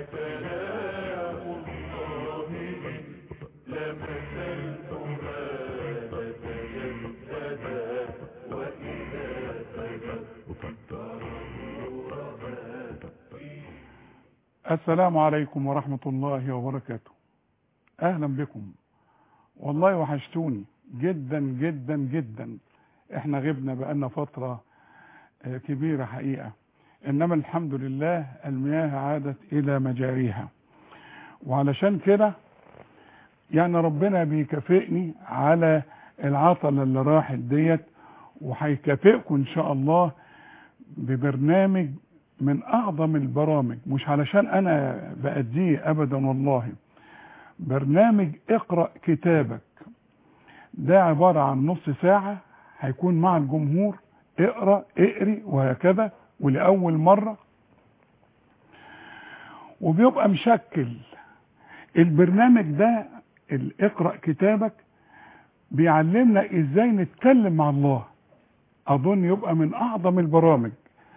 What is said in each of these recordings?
كلام الله لمس الفؤاد تجسدا وإذا تذكره رأى السلام عليكم ورحمة الله وبركاته أهلا بكم والله وحشتوني جدا جدا جدا احنا غبنا بقالنا فترة آه، كبيرة حقيقة انما الحمد لله المياه عادت الى مجاريها وعلشان كده يعني ربنا بيكافئني على العطلة اللي راحت ديت وهيكافئكم ان شاء الله ببرنامج من اعظم البرامج مش علشان انا بأديه ابدا والله برنامج اقرأ كتابك ده عبارة عن نص ساعة هيكون مع الجمهور اقرأ اقري وهكذا ولأول مرة وبيبقى مشكل البرنامج ده ال- اقرأ كتابك بيعلمنا ازاي نتكلم مع الله اظن يبقى من اعظم البرامج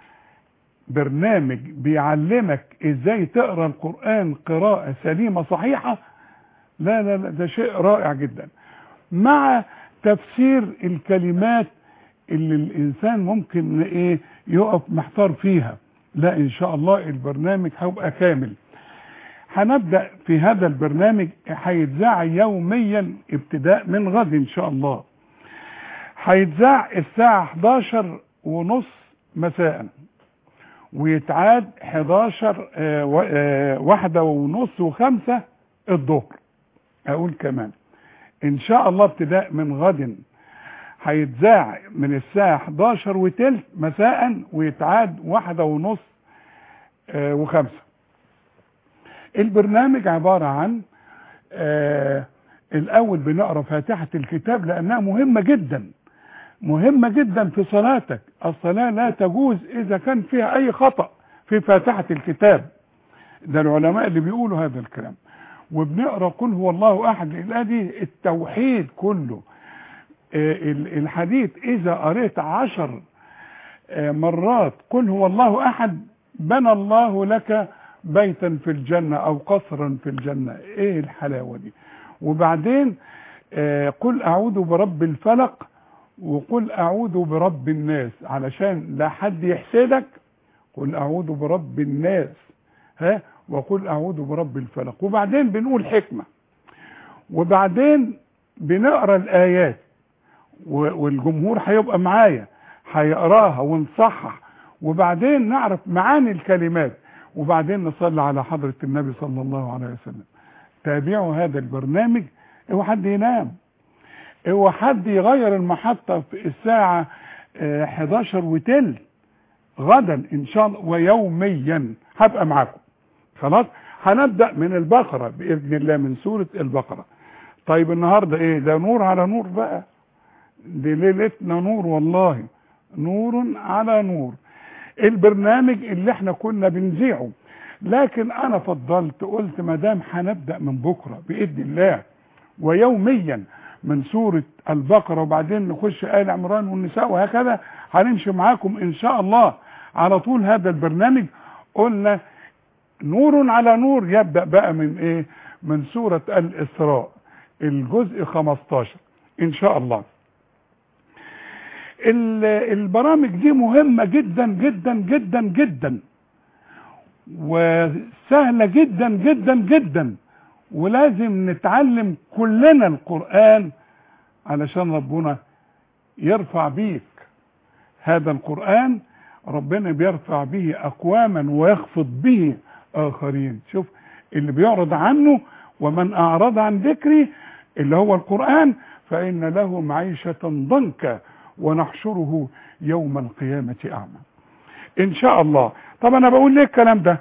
برنامج بيعلمك ازاي تقرا القرآن قراءة سليمة صحيحة لا لا لا ده شيء رائع جدا مع تفسير الكلمات اللي الانسان ممكن ايه يقف محتار فيها لا ان شاء الله البرنامج هيبقى كامل هنبدأ في هذا البرنامج هيتذاع يوميا ابتداء من غد ان شاء الله هيتذاع الساعة 11 ونص مساء ويتعاد 11 آه، و- آه، واحدة ونص وخمسة الظهر اقول كمان ان شاء الله ابتداء من غد هيتذاع من الساعة 11 وتلت مساء ويتعاد واحدة ونص آه، وخمسة البرنامج عبارة عن آه، الاول بنقرا فاتحة الكتاب لانها مهمة جدا مهمة جدا في صلاتك الصلاة لا تجوز اذا كان فيها اي خطأ في فاتحة الكتاب ده العلماء اللي بيقولوا هذا الكلام وبنقرا قل هو الله احد الايه دي التوحيد كله آه، ال- الحديث اذا قريت عشر آه، مرات قل هو الله احد بنى الله لك بيتا في الجنة او قصرا في الجنة ايه الحلاوة دي وبعدين آه، قل اعوذ برب الفلق وقل اعوذ برب الناس علشان لا حد يحسدك قل اعوذ برب الناس ها وقل اعوذ برب الفلق وبعدين بنقول حكمة وبعدين بنقرا الايات و- والجمهور هيبقى معايا هيقراها ونصحح وبعدين نعرف معاني الكلمات وبعدين نصلي على حضرة النبي صلى الله عليه وسلم تابعوا هذا البرنامج اوعى حد ينام اوعى حد يغير المحطة في الساعة آه، 11 وتل غدا ان شاء الله ويوميا هبقى معاكم خلاص هنبدأ من البقرة بإذن الله من سورة البقرة طيب النهاردة ايه ده نور على نور بقى دي ليلتنا نور والله نور على نور البرنامج اللي احنا كنا بنذيعه لكن انا فضلت قلت ما دام هنبدا من بكره باذن الله ويوميا من سوره البقره وبعدين نخش ال عمران والنساء وهكذا هنمشي معاكم ان شاء الله على طول هذا البرنامج قلنا نور على نور يبدا بقى من ايه من سوره الاسراء الجزء 15 ان شاء الله ال- البرامج دي مهمة جدا جدا جدا جدا وسهلة جدا جدا جدا ولازم نتعلم كلنا القرآن علشان ربنا يرفع بيك هذا القرآن ربنا بيرفع به أقواما ويخفض به آخرين شوف اللي بيعرض عنه ومن أعرض عن ذكري اللي هو القرآن فإن له معيشة ضنكا ونحشره يوم القيامة أعمى إن شاء الله طب أنا بقول ليه الكلام ده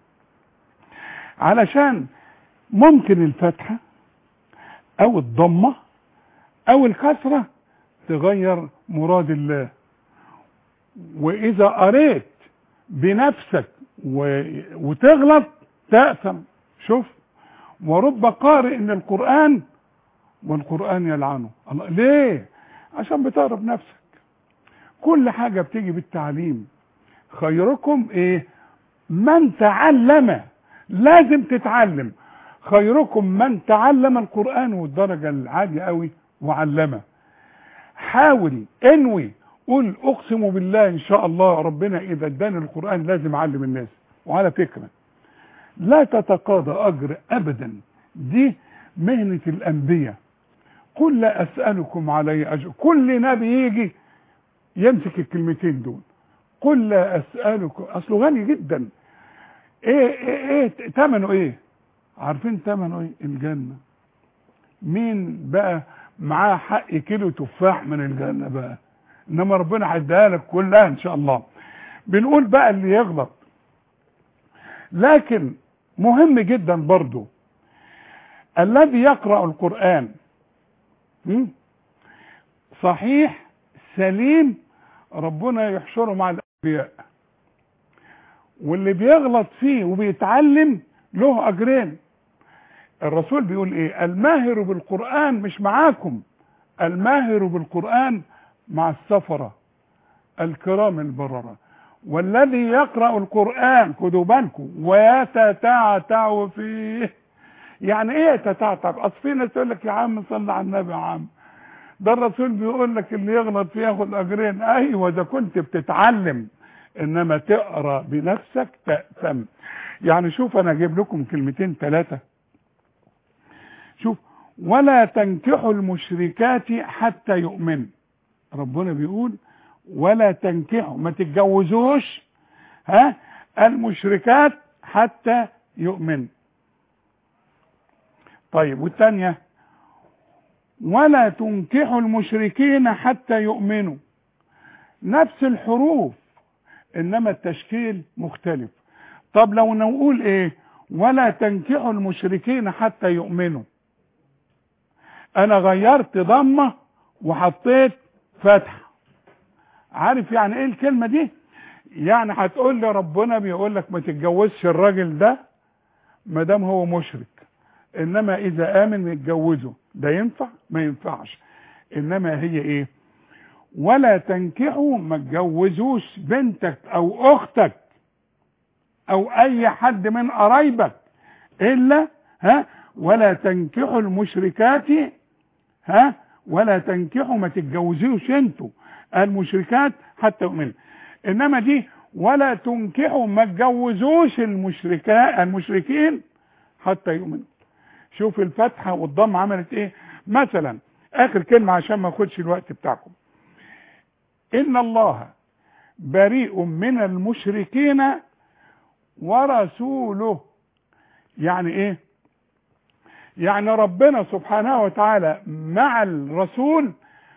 علشان ممكن الفتحة أو الضمة أو الكسرة تغير مراد الله وإذا قريت بنفسك و... وتغلط تأثم شوف ورب قارئ للقرآن والقرآن يلعنه الله ليه عشان بتقرا بنفسك كل حاجة بتيجي بالتعليم خيركم ايه من تعلم لازم تتعلم خيركم من تعلم القرآن والدرجة العالية قوي وعلمه حاول انوي قول اقسم بالله ان شاء الله ربنا اذا اداني القرآن لازم اعلم الناس وعلى فكرة لا تتقاضى اجر ابدا دي مهنة الانبياء قل لا اسألكم عليه اجر كل نبي يجي يمسك الكلمتين دول قل لا اسألكم اصله غني جدا ايه ايه ايه ثمنه ايه عارفين ثمنه ايه الجنة مين بقى معاه حق كيلو تفاح من الجنة بقى انما ربنا هيديها لك كلها ان شاء الله بنقول بقى اللي يغلط لكن مهم جدا برضو الذي يقرأ القرآن م? صحيح سليم ربنا يحشره مع الأنبياء واللي بيغلط فيه وبيتعلم له أجرين الرسول بيقول ايه الماهر بالقرآن مش معاكم الماهر بالقرآن مع السفرة الكرام البررة والذي يقرأ القرآن خدوا بالكم ويتتعتع فيه يعني ايه يتتعتع اصل في ناس تقول لك يا عم صل على النبي يا عم ده الرسول بيقول لك اللي يغلط فيه ياخد اجرين ايوه اذا كنت بتتعلم انما تقرا بنفسك تأثم يعني شوف انا اجيب لكم كلمتين ثلاثه شوف ولا تنكحوا المشركات حتى يؤمن ربنا بيقول ولا تنكحوا ما تتجوزوش ها المشركات حتى يؤمن طيب والثانيه ولا تنكحوا المشركين حتى يؤمنوا نفس الحروف انما التشكيل مختلف طب لو نقول ايه ولا تنكحوا المشركين حتى يؤمنوا انا غيرت ضمه وحطيت فتحه عارف يعني ايه الكلمه دي يعني هتقول لي ربنا بيقول لك ما تتجوزش الراجل ده ما دام هو مشرك انما اذا امن يتجوزه ده ينفع ما ينفعش انما هي ايه ولا تنكحوا ما تجوزوش بنتك او اختك او اي حد من قرايبك الا ها ولا تنكحوا المشركات ها ولا تنكحوا ما تتجوزوش انتوا المشركات حتى يؤمنوا انما دي ولا تنكحوا ما تجوزوش المشركات المشركين حتى يؤمنوا شوف الفتحه والضم عملت ايه مثلا اخر كلمه عشان ما اخدش الوقت بتاعكم ان الله بريء من المشركين ورسوله يعني ايه يعني ربنا سبحانه وتعالى مع الرسول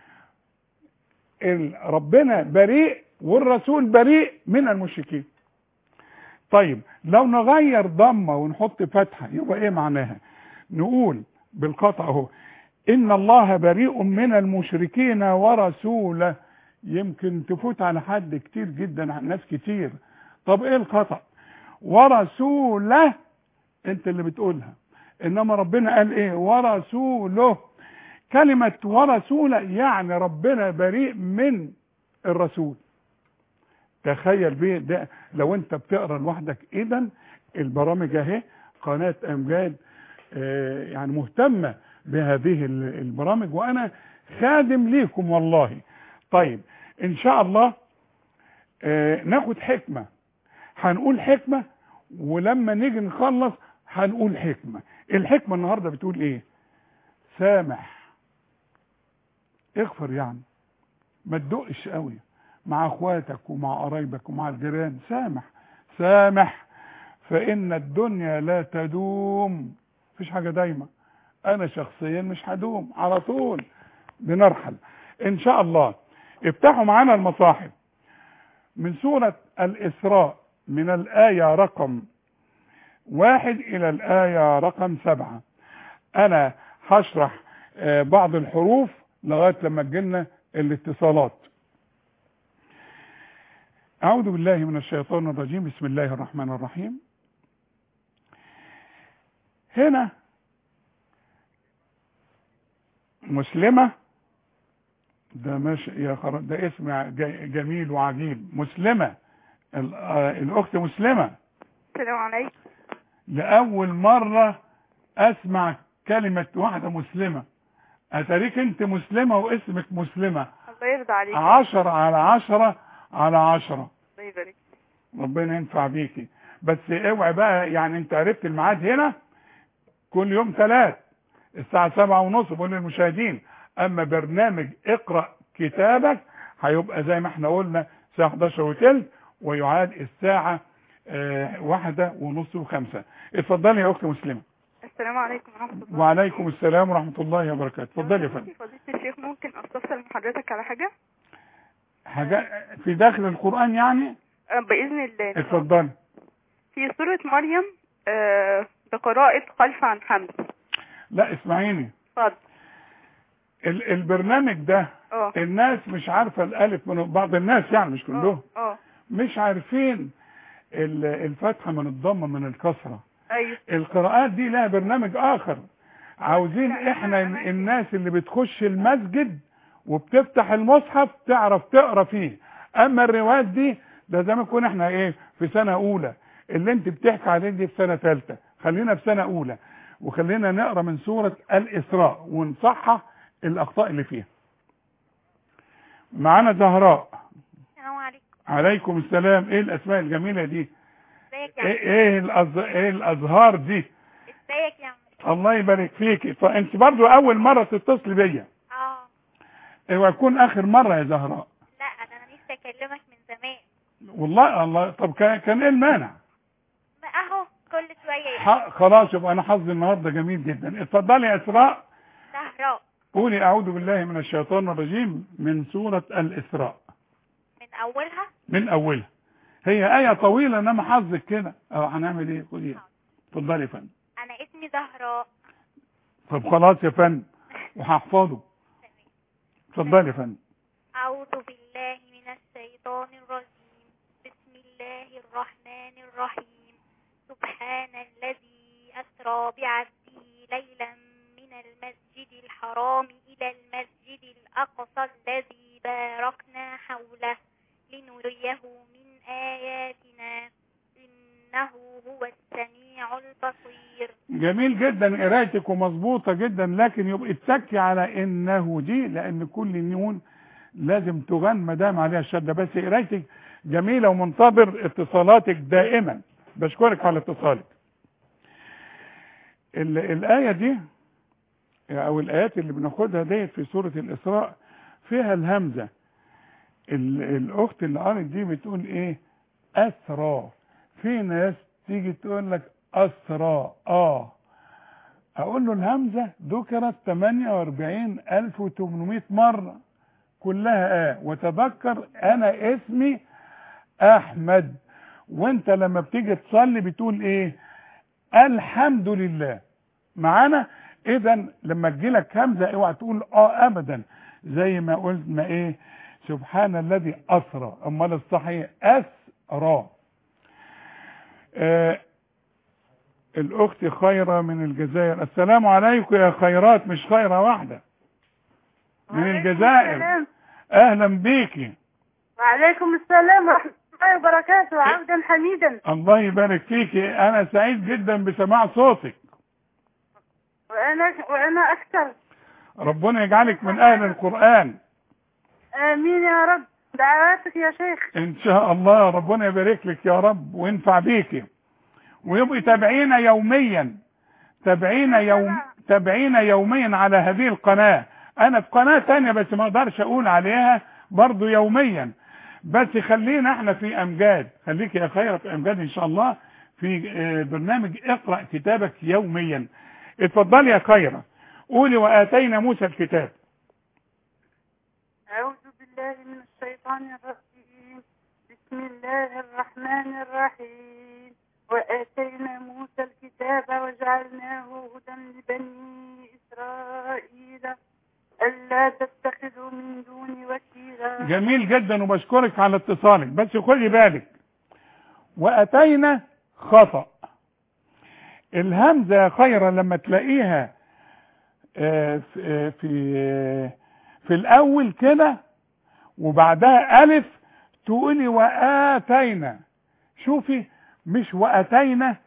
ربنا بريء والرسول بريء من المشركين طيب لو نغير ضمة ونحط فتحة يبقى ايه معناها نقول بالقطع اهو ان الله بريء من المشركين ورسوله يمكن تفوت على حد كتير جدا عن ناس كتير طب ايه الخطأ ورسوله انت اللي بتقولها انما ربنا قال ايه ورسوله كلمة ورسوله يعني ربنا بريء من الرسول تخيل بيه ده لو انت بتقرا لوحدك اذا البرامج اهي قناة امجاد آه يعني مهتمة بهذه البرامج وانا خادم ليكم والله طيب ان شاء الله آه ناخد حكمة هنقول حكمة ولما نيجي نخلص هنقول حكمة الحكمة النهاردة بتقول ايه سامح اغفر يعني ما تدقش قوي مع اخواتك ومع قرايبك ومع الجيران سامح سامح فان الدنيا لا تدوم مفيش حاجة دايما انا شخصيا مش هدوم على طول بنرحل ان شاء الله افتحوا معانا المصاحف من سورة الاسراء من الآية رقم واحد إلى الآية رقم سبعة أنا هشرح بعض الحروف لغاية لما تجيلنا الاتصالات أعوذ بالله من الشيطان الرجيم بسم الله الرحمن الرحيم هنا مسلمة ده مش يا خر... ده اسم جميل وعجيب مسلمة الأخت مسلمة السلام عليكم لأول مرة أسمع كلمة واحدة مسلمة أتاريك أنت مسلمة واسمك مسلمة الله يرضى عليك عشرة على عشرة على عشرة الله يبارك ربنا ينفع بيكي بس اوعي بقى يعني انت عرفت الميعاد هنا كل يوم ثلاث الساعة سبعة ونص بقول للمشاهدين اما برنامج اقرأ كتابك هيبقى زي ما احنا قلنا الساعة 11 وتلت ويعاد الساعة آه، واحدة ونص وخمسة اتفضلي يا اختي مسلمة السلام عليكم ورحمة الله وعليكم السلام ورحمة الله وبركاته اتفضلي يا لو فندم سمحتي فضيلة الشيخ ممكن استفسر من حضرتك على حاجة حاجة في داخل القرآن يعني آه، بإذن الله اتفضلي في سورة مريم آه، بقراءة خلف عن حمد لا اسمعيني اتفضل ال- البرنامج ده اه الناس مش عارفة الألف من بعض الناس يعني مش كلهم اه مش عارفين ال- الفتحة من الضمة من الكسرة ايوه القراءات دي لها برنامج آخر عاوزين احنا ال- الناس اللي بتخش المسجد وبتفتح المصحف تعرف تقرا فيه اما الروايات دي ده زي ما يكون احنا ايه في سنة اولى اللي انت بتحكي عليه دي في سنة ثالثة خلينا في سنة اولى وخلينا نقرا من سورة الاسراء ونصحح الاخطاء اللي فيها معانا زهراء السلام عليكم عليكم السلام ايه الاسماء الجميلة دي ازيك يا ايه ايه, الأز... ايه الازهار دي ازيك يا عم الله يبارك فيك فانت برضو اول مرة تتصل بيا اه اوعى تكون اخر مرة يا زهراء لا ده انا نفسي اكلمك من زمان والله الله طب كان كان ايه المانع ما اهو كل شويه ح... خلاص يبقى انا حظي النهارده جميل جدا اتفضلي يا اسراء زهراء قولي اعوذ بالله من الشيطان الرجيم من سورة الاسراء من اولها من اولها هي آية طويلة انما حظك كده اه هنعمل ايه خديها اتفضلي يا فندم انا اسمي زهراء طب خلاص يا فندم وهحفظه اتفضلي يا فندم اعوذ بالله من الشيطان الرجيم بسم الله الرحمن الرحيم سبحان الذي اسرى بعبده ليلا من المسجد الحرام الى المسجد الاقصى الذي باركنا حوله لنريه من اياتنا انه هو السميع البصير جميل جدا قرايتك ومظبوطة جدا لكن يبقى اتكي على انه دي لان كل نون لازم تغن ما دام عليها الشدة بس قرايتك جميلة ومنتظر اتصالاتك دائما بشكرك على اتصالك ال- الآية دي او الآيات اللي بناخدها ديت في سورة الإسراء فيها الهمزة ال- الأخت اللي قالت دي بتقول ايه أسرى في ناس تيجي تقول لك أسرى آه أقول له الهمزة ذكرت 48800 مرة كلها آه وتذكر أنا اسمي أحمد وأنت لما بتيجي تصلي بتقول إيه الحمد لله معانا إذا لما تجيلك همزة اوعى تقول آه أبدا زي ما قلت ما إيه سبحان الذي أسرى أمال الصحيح أسرى آه الاخت خيرة من الجزائر السلام عليكم يا خيرات مش خيرة واحدة من الجزائر اهلا بيكي وعليكم السلام ورحمة الله وبركاته عودا حميدا الله يبارك فيكي انا سعيد جدا بسماع صوتك وأنا وأنا أكثر ربنا يجعلك من اهل القرآن آمين يا رب دعواتك يا شيخ ان شاء الله ربنا يبارك لك يا رب وينفع بيكي ويبقى تابعينا يوميا تابعينا يوم تابعينا يوميا على هذه القناة انا في قناة تانية بس ما اقدرش اقول عليها برضو يوميا بس خلينا احنا في امجاد خليك يا خير في امجاد ان شاء الله في آه، برنامج اقرأ كتابك يوميا اتفضلي يا خيرة قولي واتينا موسى الكتاب أعوذ بالله من الشيطان الرجيم بسم الله الرحمن الرحيم وآتينا موسى الكتاب وجعلناه هدى لبني إسرائيل ألا تتخذوا من دوني وكيلا جميل جدا وبشكرك على اتصالك بس خدي بالك واتينا خطأ الهمزة يا خيرة لما تلاقيها آه، في آه، في آه، في الاول كده وبعدها الف تقولي واتينا شوفي مش واتينا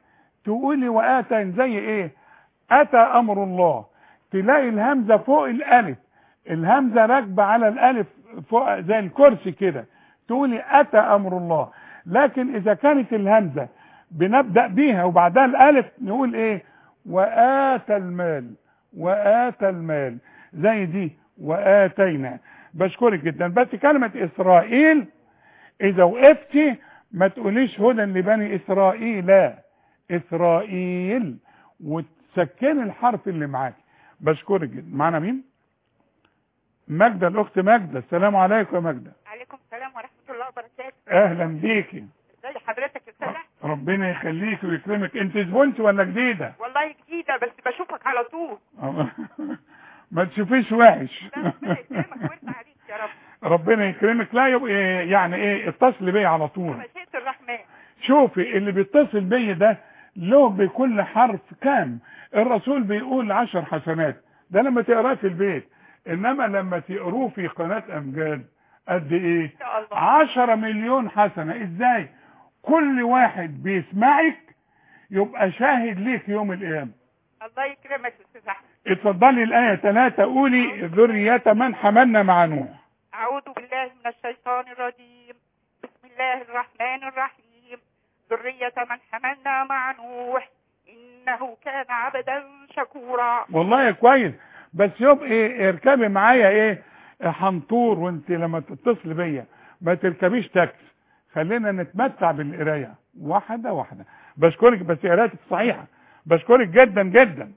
تقولي واتى زي ايه اتى امر الله تلاقي الهمزه فوق الالف الهمزه راكبه على الالف فوق زي الكرسي كده تقولي اتى امر الله لكن اذا كانت الهمزه بنبدا بيها وبعدها الالف نقول ايه واتى المال واتى المال زي دي واتينا بشكرك جدا بس كلمه اسرائيل اذا وقفتي ما تقوليش هدى لبني اسرائيل اسرائيل وتسكني الحرف اللي معاك بشكرك جدا معانا مين ماجدة الاخت ماجدة السلام عليكم يا ماجدة عليكم السلام ورحمة الله وبركاته اهلا بيكي ازي حضرتك يا استاذ ربنا يخليك ويكرمك انت زبونتي ولا جديدة والله جديدة بس بشوفك على طول ما تشوفيش وحش ده ربنا يكرمك ويرضى عليك يا رب ربنا يكرمك لا يبقى يعني ايه اتصل بيا على طول مشيئة الرحمن شوفي اللي بيتصل بيا ده له بكل حرف كام الرسول بيقول عشر حسنات ده لما تقراه في البيت انما لما تقروه في قناة امجاد قد ايه ان شاء الله عشرة مليون حسنة ازاي كل واحد بيسمعك يبقى شاهد ليك يوم القيامة الله يكرمك يا استاذ احمد اتفضلي الآية ثلاثة قولي ذرية من حملنا مع نوح اعوذ بالله من الشيطان الرجيم بسم الله الرحمن الرحيم ذرية من حملنا مع نوح انه كان عبدا شكورا والله كويس بس يبقى إيه اركبي معايا ايه حنطور وانت لما تتصل بيا ما تركبيش تاكس خلينا نتمتع بالقرايه واحده واحده بشكرك بس قرايتك صحيحه بشكرك جدا جدا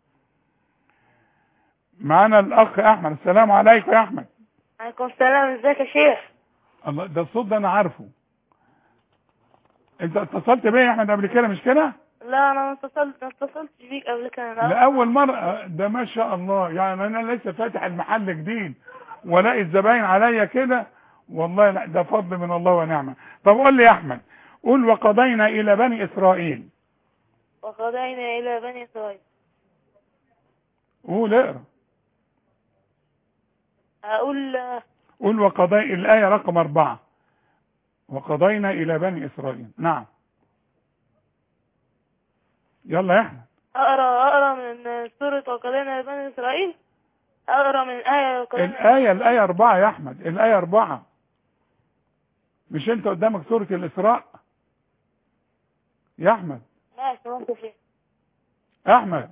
معانا الاخ احمد السلام عليكم يا احمد عليكم السلام ازيك يا شيخ الله ده الصوت ده انا عارفه انت اتصلت بيا يا احمد قبل كده مش كده لا انا ما اتصلت ما اتصلتش بيك قبل كده لا. لاول مره ده ما شاء الله يعني انا لسه فاتح المحل جديد والاقي الزباين عليا كده والله لا ده فضل من الله ونعمه طب قول لي يا احمد قول وقضينا الى بني اسرائيل وقضينا الى بني اسرائيل قول اقرا اقول قول وقضي الايه رقم أربعة وقضينا الى بني اسرائيل نعم يلا يا احمد اقرا اقرا من سورة وقضينا الى بني اسرائيل اقرا من آية وقضينا الآية الآية أربعة يا أحمد الآية أربعة مش أنت قدامك سورة الإسراء يا أحمد ماشي ممكن فين أحمد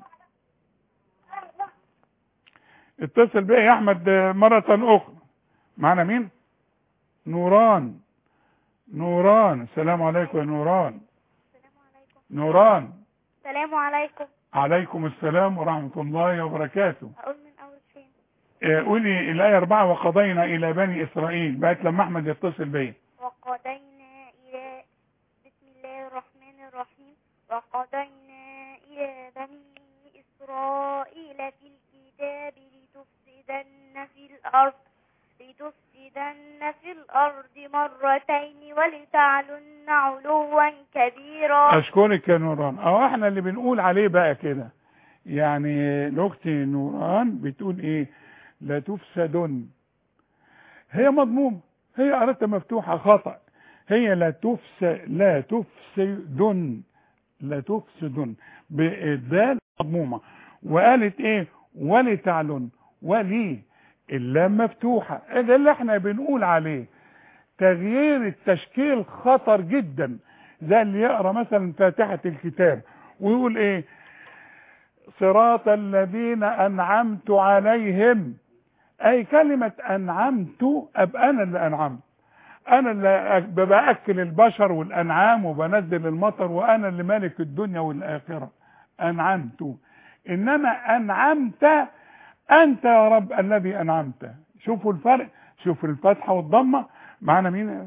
اتصل بيا يا أحمد مرة أخرى معنا مين نوران نوران السلام عليكم يا نوران نوران السلام عليكم عليكم السلام ورحمة الله وبركاته اقول من اول فين آه، قولي الآية أربعة وقضينا إلى بني إسرائيل بقت لما أحمد يتصل بيا وقضينا إلى بسم الله الرحمن الرحيم وقضينا إلى بني إسرائيل في الكتاب لتفسدن في الأرض لتفسدن في الأرض مرتين ولتعلن علوا كبيرا اشكرك يا نوران اه احنا اللي بنقول عليه بقى كده يعني الاختي نوران بتقول ايه لا تفسدن هي مضمومه هي قريتها مفتوحه خطا هي لا تفسد لا تفسدن لا تفسدن بالدال مضمومه وقالت ايه ولتعلن ولي اللام مفتوحه ده اللي احنا بنقول عليه تغيير التشكيل خطر جدا زي اللي يقرا مثلا فاتحه الكتاب ويقول ايه صراط الذين انعمت عليهم اي كلمه انعمت ابقى انا اللي انعمت انا اللي أك- باكل البشر والانعام وبنزل المطر وانا اللي مالك الدنيا والاخره انعمت انما انعمت انت يا رب الذي انعمت شوفوا الفرق شوفوا الفتحه والضمه معانا مين يا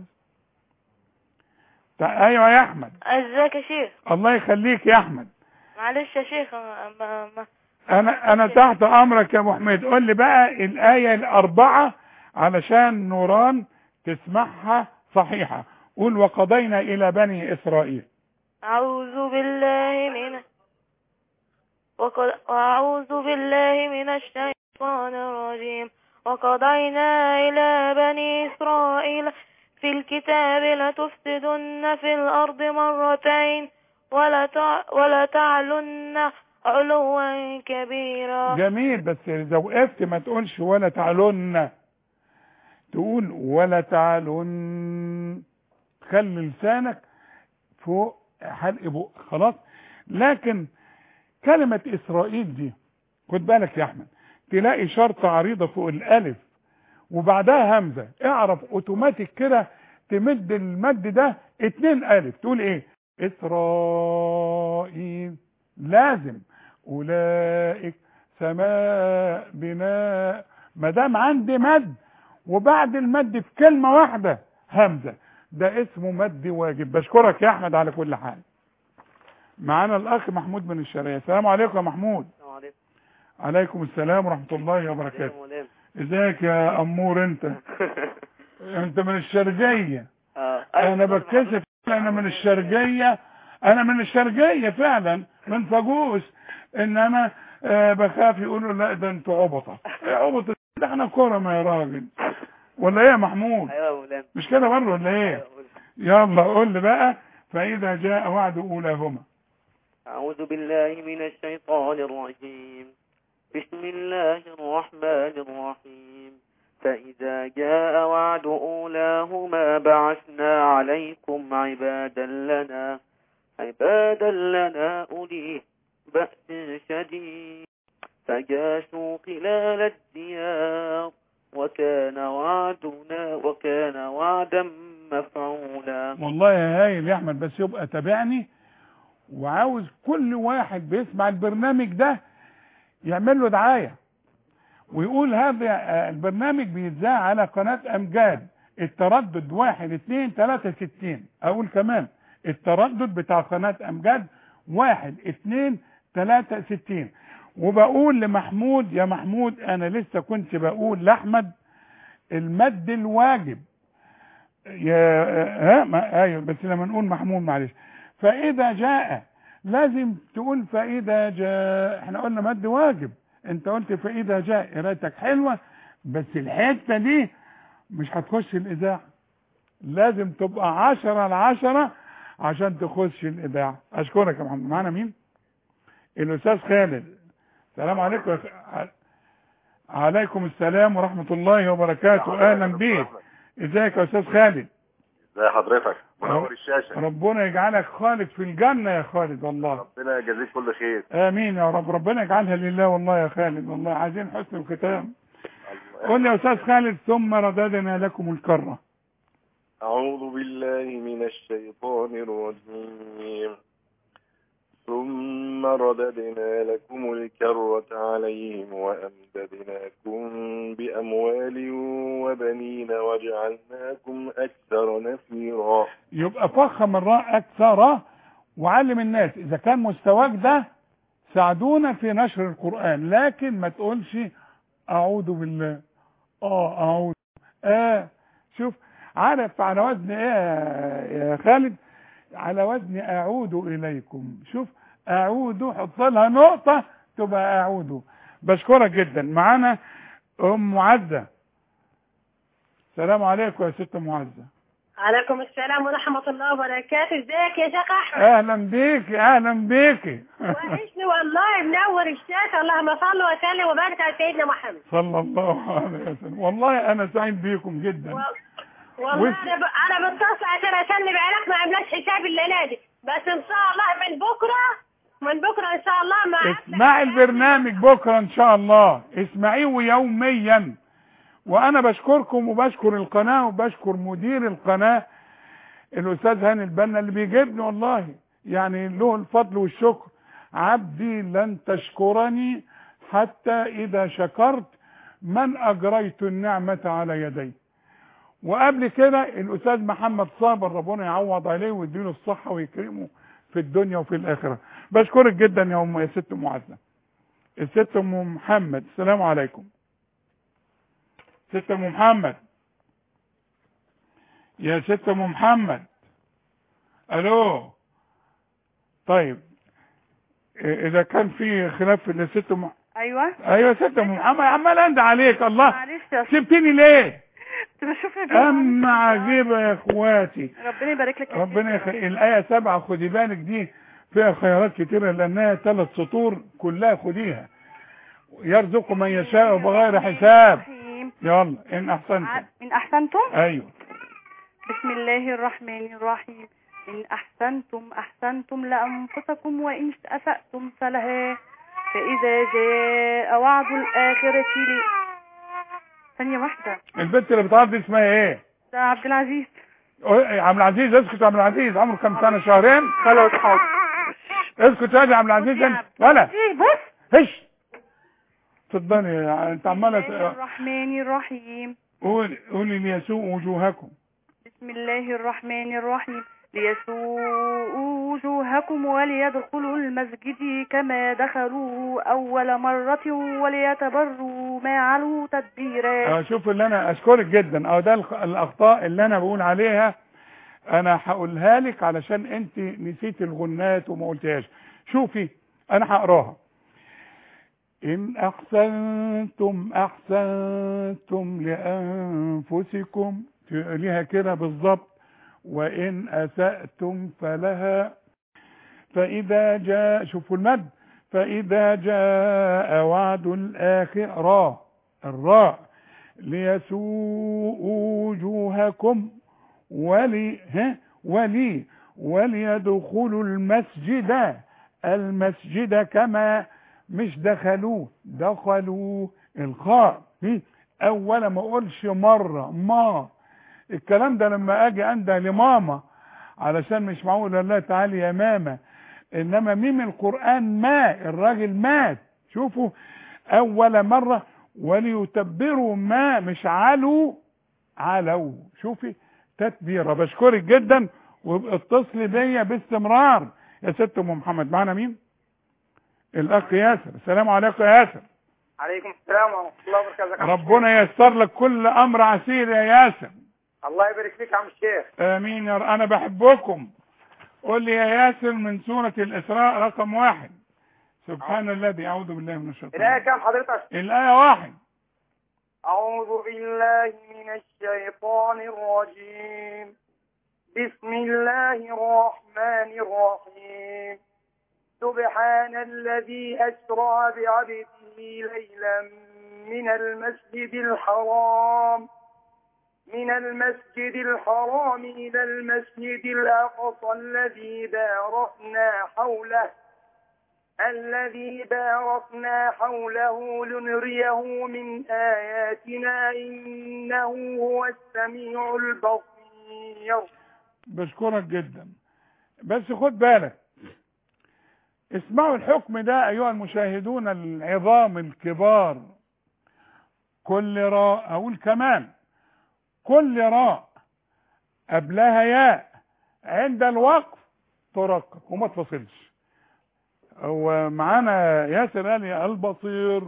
تع- ايوه يا احمد ازيك يا شيخ الله يخليك يا احمد معلش يا شيخ ما ما ما انا انا تحت امرك يا ابو حميد قول لي بقى الايه الاربعه علشان نوران تسمعها صحيحه قول وقضينا الى بني اسرائيل أعوذ بالله من وقد... وأعوذ بالله من الشيطان الرجيم وقضينا إلى بني إسرائيل في الكتاب لتفسدن في الأرض مرتين ولا تع... ولا تعلن علوا كبيرا جميل بس اذا وقفت ما تقولش ولا تعلن تقول ولا تعلن خلي لسانك فوق حلق بق خلاص لكن كلمة إسرائيل دي خد بالك يا أحمد تلاقي شرطة عريضة فوق الألف وبعدها همزة اعرف اوتوماتيك كده تمد المد ده اتنين ألف تقول ايه إسرائيل لازم أولئك سماء بناء ما دام عندي مد وبعد المد في كلمة واحدة همزة ده اسمه مد واجب بشكرك يا أحمد على كل حال معانا الأخ محمود من الشرقية السلام عليكم يا محمود السلام عليكم عليكم السلام ورحمة الله وبركاته ازيك يا أمور انت انت من الشرقية انا بتكسف انا من الشرقية انا من الشرقية فعلا من فاجوس انما آه بخاف يقولوا لا ده انتوا عبطة ايه عبطة ده احنا كرم يا راجل ولا ايه يا محمود ايوه يا مولانا مش كده برضه ولا ايه يلا قول لي بقى فاذا جاء وعد اولاهما أعوذ بالله من الشيطان الرجيم بسم الله الرحمن الرحيم فإذا جاء وعد أولاهما بعثنا عليكم عبادا لنا عبادا لنا أولي بأس شديد فجاسوا خلال الديار وكان وعدنا وكان وعدا مفعولا والله يا هايل يا احمد بس يبقى تابعني وعاوز كل واحد بيسمع البرنامج ده يعمل له دعايه ويقول هذا آه، البرنامج بيتذاع على قناه امجاد التردد واحد اتنين تلاتة ستين اقول كمان التردد بتاع قناه امجاد واحد اتنين تلاتة ستين وبقول لمحمود يا محمود انا لسه كنت بقول لاحمد المد الواجب يا ها ما ايوه بس لما نقول محمود معلش فاذا جاء لازم تقول فاذا جاء احنا قلنا مد واجب انت قلت فاذا جاء قرايتك حلوه بس الحته دي مش هتخش الاذاعه لازم تبقى عشرة على عشرة عشان تخش الاذاعه اشكرك يا محمد معانا مين الاستاذ خالد السلام عليكم يا خ- عليكم السلام ورحمه الله وبركاته اهلا بيك ازيك يا استاذ خالد ازي حضرتك منور الشاشه ربنا يجعلك خالد في الجنة يا خالد والله ربنا يجازيك كل خير امين يا رب ربنا يجعلها لله والله يا خالد والله عايزين حسن الختام قول لي يا استاذ خالد ثم رددنا لكم الكرة اعوذ بالله من الشيطان الرجيم ثم رددنا لكم الكرة عليهم وأمددناكم بأموال وبنين وجعلناكم أكثر نفيرا يبقى فخم الراء اكثر وعلم الناس اذا كان مستواك ده ساعدونا في نشر القرآن لكن ما تقولش اعوذ بالله اه اعوذ اه شوف عارف على وزن ايه يا- يا خالد على وزن اعود اليكم شوف اعود حط لها نقطة تبقى اعود بشكرك جدا معانا ام معزة السلام عليكم يا ست معزة عليكم السلام ورحمة الله وبركاته ازيك يا شيخ أحمد اهلا بيك اهلا بيك وحشني والله منور الشاشة اللهم صل وسلم وبارك على سيدنا محمد صلى الله عليه وسلم والله انا سعيد بيكم جدا و... والله أنا, ب... أنا بتصل عشان أسلم عليك ما عملتش حساب الليلة دي بس إن شاء الله من بكرة من بكرة إن شاء الله مع اسمعي البرنامج بكرة ان شاء الله اسمعيه يوميا وانا بشكركم وبشكر القناة وبشكر مدير القناة الاستاذ هاني البنا اللي بيجيبني والله يعني له الفضل والشكر عبدي لن تشكرني حتى اذا شكرت من اجريت النعمة على يدي وقبل كده الاستاذ محمد صابر ربنا يعوض عليه ويديله الصحة ويكرمه في الدنيا وفي الاخرة بشكرك جدا يا ام يا ست معزة الست ام محمد السلام عليكم ست ام محمد يا ست ام محمد الو طيب إيه، اذا كان في خلاف في الست ام ايوه ايوه يا ست ام محمد عمال اندى عليك الله معلش يا سبتني ليه كنت بشوف اما عجيبه يا اخواتي ربنا يبارك لك يا ربنا يخ... الآية سبعة خدي بالك دي فيها خيارات كتيرة لأنها ثلاث سطور كلها خديها يرزق من يشاء بغير حساب الرحيم. يلا إن أحسنتم إن أحسنتم أيوه بسم الله الرحمن الرحيم إن أحسنتم أحسنتم لأنفسكم وإن أسأتم فلها فإذا جاء وعد الآخرة ل... ثانية واحدة البنت اللي بتعرض دي اسمها إيه؟ ده عبد العزيز أه، عبد العزيز اسكت يا عبد العزيز عمره كام سنة شهرين خلاص حاضر اسكت يا عبد العزيز انت ولا إيه بص هش اتفضلي انت بسم عمالة الله الرحمن الرحيم قول قولي ليسوء وجوهكم بسم الله الرحمن الرحيم ليسوءوا وجوهكم وليدخلوا المسجد كما دخلوا أول مرة وليتبروا ما علوا تدبيرا اه شوف اللي انا اشكرك جدا اه ده الخ- الاخطاء اللي انا بقول عليها انا هقولها لك علشان انت نسيت الغنات وما قلتهاش شوفي انا هقراها ان احسنتم احسنتم لانفسكم تقوليها كده بالظبط وان اساتم فلها فاذا جاء شوفوا المد فاذا جاء وعد الاخره الراء ليسوءوا وجوهكم ولي ها ولي وليدخلوا المسجد المسجد كما مش دخلوه دخلوا الخاء هم؟ اول ما اقولش مره ما الكلام ده لما اجي انده لماما علشان مش معقول الله تعالى يا ماما انما ميم القران ما الراجل مات شوفوا اول مره وليتبروا ما مش علوا علوا شوفي تتبيره بشكرك جدا واتصلي بيا باستمرار يا ست ام محمد معانا مين الاخ ياسر السلام عليكم يا ياسر عليكم السلام ورحمة الله وبركاته ربنا ييسر لك كل امر عسير يا ياسر الله يبارك فيك يا عم الشيخ امين يا ر- انا بحبكم قول لي يا ياسر من سورة الاسراء رقم واحد سبحان الذي اعوذ بالله من الشيطان الآية كام حضرتك الايه واحد أعوذ بالله من الشيطان الرجيم بسم الله الرحمن الرحيم سبحان الذي أسرى بعبده ليلا من المسجد الحرام من المسجد الحرام إلى المسجد الأقصى الذي باركنا حوله الذي باركنا حوله لنريه من آياتنا إنه هو السميع البصير بشكرك جدا بس خد بالك اسمعوا الحكم ده ايها المشاهدون العظام الكبار كل راء اقول كمان كل راء قبلها ياء عند الوقف ترقق وما تفصلش هو معانا ياسر قال يا البصير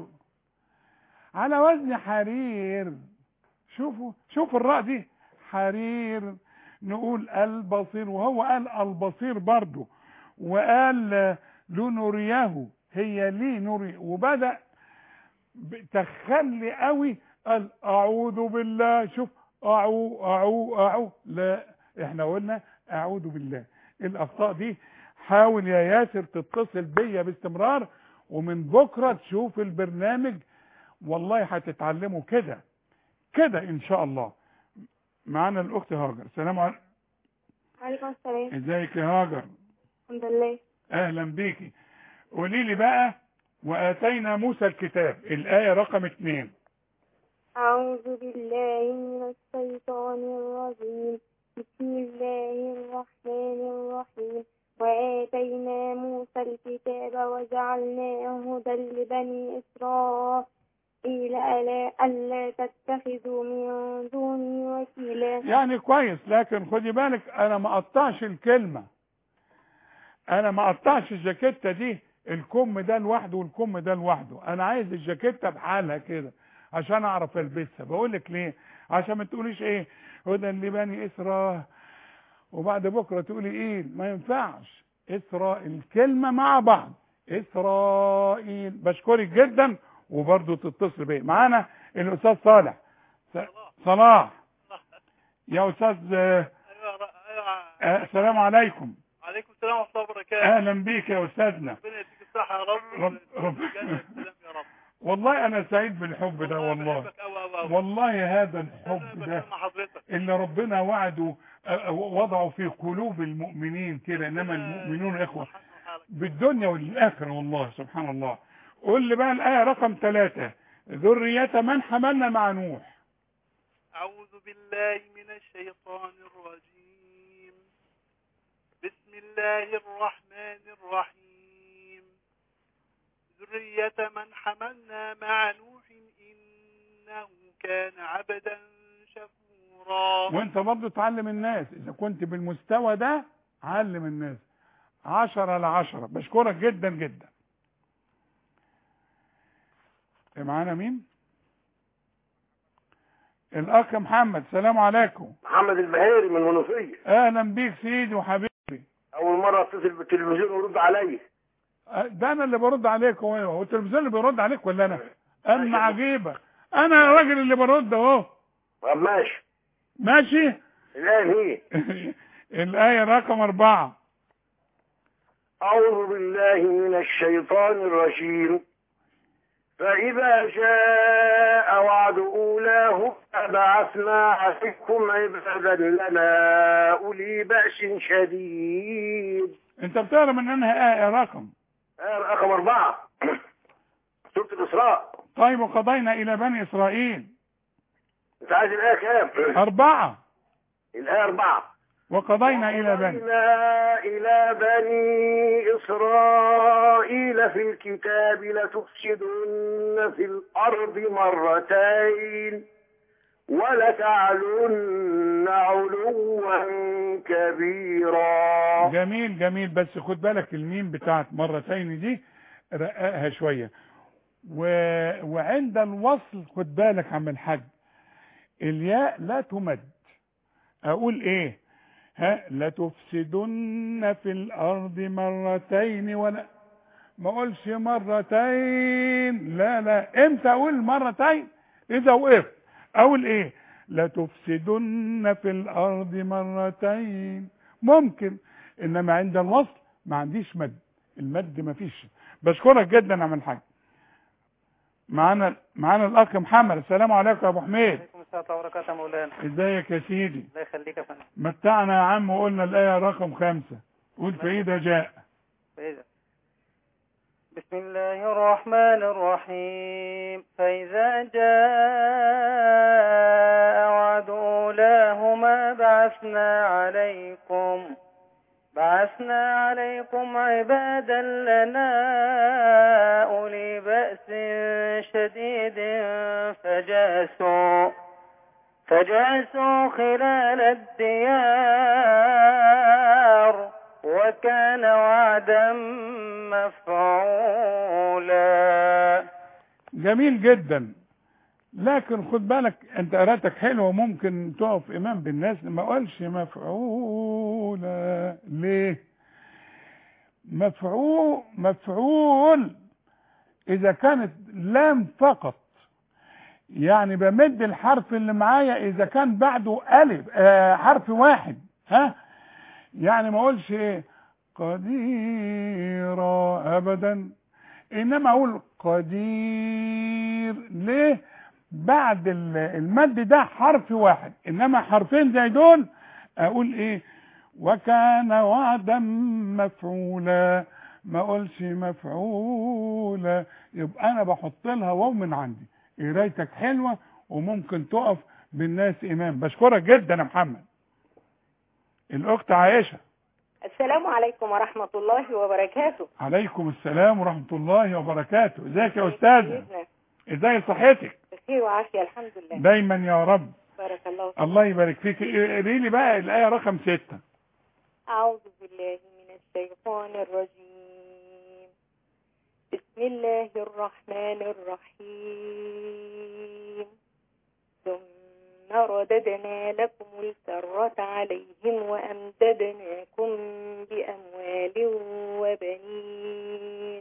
على وزن حرير شوفوا شوفوا الراء دي حرير نقول البصير وهو قال البصير برضه وقال لنريه هي لي نري وبدأ ب- تخلي قوي قال اعوذ بالله شوف اعو اعو اعو لا احنا قلنا اعوذ بالله الاخطاء دي حاول يا ياسر تتصل بيا باستمرار ومن بكره تشوف البرنامج والله هتتعلموا كده كده ان شاء الله معانا الاخت هاجر السلام عليكم عليكم السلام ازيك يا هاجر الحمد لله اهلا بيكي قولي لي بقى واتينا موسى الكتاب الايه رقم اتنين أعوذ بالله من الشيطان الرجيم بسم الله الرحمن الرحيم وآتينا موسى الكتاب وجعلناه هدى لبني إسرائيل ألا ألا تتخذوا من دوني وكيلا يعني كويس لكن خدي بالك انا ما اقطعش الكلمه انا ما اقطعش الجاكيته دي الكم ده لوحده والكم ده لوحده انا عايز الجاكيته بحالها كده عشان اعرف البسها بقول لك ليه عشان ما تقوليش ايه هدى لبني اسراء وبعد بكره تقولي ايه ما ينفعش اسراء الكلمه مع بعض اسرائيل بشكرك جدا وبرضه تتصل بيا معانا الاستاذ صالح س- صلاح يا استاذ آه، آه، السلام عليكم عليكم السلام ورحمة الله وبركاته اهلا بيك يا استاذنا ربنا يديك الصحة يا رب رب رب والجنة والسلام يا رب والله انا سعيد بالحب ده والله بحبك أوي أوي أوي والله هذا الحب ده مع حضرتك اللي ربنا وعده أ- وضعه في قلوب المؤمنين كده انما المؤمنون اخوه بالدنيا والاخره والله سبحان الله قول لي بقى الايه رقم ثلاثة ذرية من حملنا مع نوح أعوذ بالله من الشيطان الرجيم بسم الله الرحمن الرحيم ذرية من حملنا مع نوح إنه كان عبدا شكورا وانت برضه تعلم الناس اذا كنت بالمستوى ده علم الناس عشرة لعشرة بشكرك جدا جدا معانا مين الاخ محمد سلام عليكم محمد البهيري من المنوفية اهلا بيك سيدي وحبيبي أول مرة أتصل بالتلفزيون ويرد عليا أه، ده انا اللي برد عليك هو هو التلفزيون اللي بيرد عليك ولا انا اما عجيبه انا الراجل اللي برد اهو طب ماشي ماشي الآن هي الايه رقم اربعة أعوذ بالله من الشيطان الرجيم فإذا جاء وعد أولاه فبعثنا عليكم عبادا لنا أولي بأس شديد انت بتقرا من انها ايه رقم آية رقم أربعة سورة الإسراء طيب وقضينا الى بني اسرائيل أنت عايز الآية كام؟ اربعة الآية أربعة وقضينا الى بني وقضينا إلى بني إسرائيل في الكتاب لتفسدن في الأرض مرتين ولتعلن علوا كبيرا جميل جميل بس خد بالك الميم بتاعت مرتين دي رققها شوية و... وعند الوصل خد بالك عم الحاج الياء لا تمد اقول ايه ها لتفسدن في الارض مرتين ولا ما اقولش مرتين لا لا امتى اقول مرتين اذا وقفت اقول ايه لتفسدن في الارض مرتين ممكن انما عند الوصل ما عنديش مد المد ما فيش بشكرك جدا يا عم الحاج معانا معانا الاخ محمد السلام عليكم يا ابو حميد عليكم السلام ورحمة الله وبركاته يا مولانا ازيك يا سيدي الله يخليك يا فندم متعنا يا عم وقلنا الآية رقم خمسة قول فإذا جاء فإذا بسم الله الرحمن الرحيم فإذا جاء وعد أولاهما بعثنا عليكم بعثنا عليكم عبادا لنا أولي بأس شديد فجاسوا فجاسوا خلال الديار وكان وعدا مفعولا جميل جدا لكن خد بالك انت قراءتك حلوه ممكن تقف امام بالناس ما قالش مفعولة ليه مفعول مفعول اذا كانت لام فقط يعني بمد الحرف اللي معايا اذا كان بعده الف آه حرف واحد ها يعني ما اقولش ايه قديرة ابدا انما اقول قدير ليه بعد ال- المد ده حرف واحد انما حرفين زي دول اقول ايه وكان وعدا مفعولا ما اقولش مفعولا يبقى انا بحط لها واو من عندي قرايتك حلوه وممكن تقف بالناس امام بشكرك جدا يا محمد الاخت عائشه السلام عليكم ورحمة الله وبركاته عليكم السلام ورحمه الله وبركاته ازيك يا استاذه سيدنا ازاي صحتك بخير وعافية الحمد لله دايما يا رب بارك الله فيك الله يبارك فيك قولي لي بقى الايه رقم ستة أعوذ بالله من الشيطان الرجيم بسم الله الرحمن الرحيم ثم رددنا لكم الكرة عليهم وأمددناكم بأموال وبنين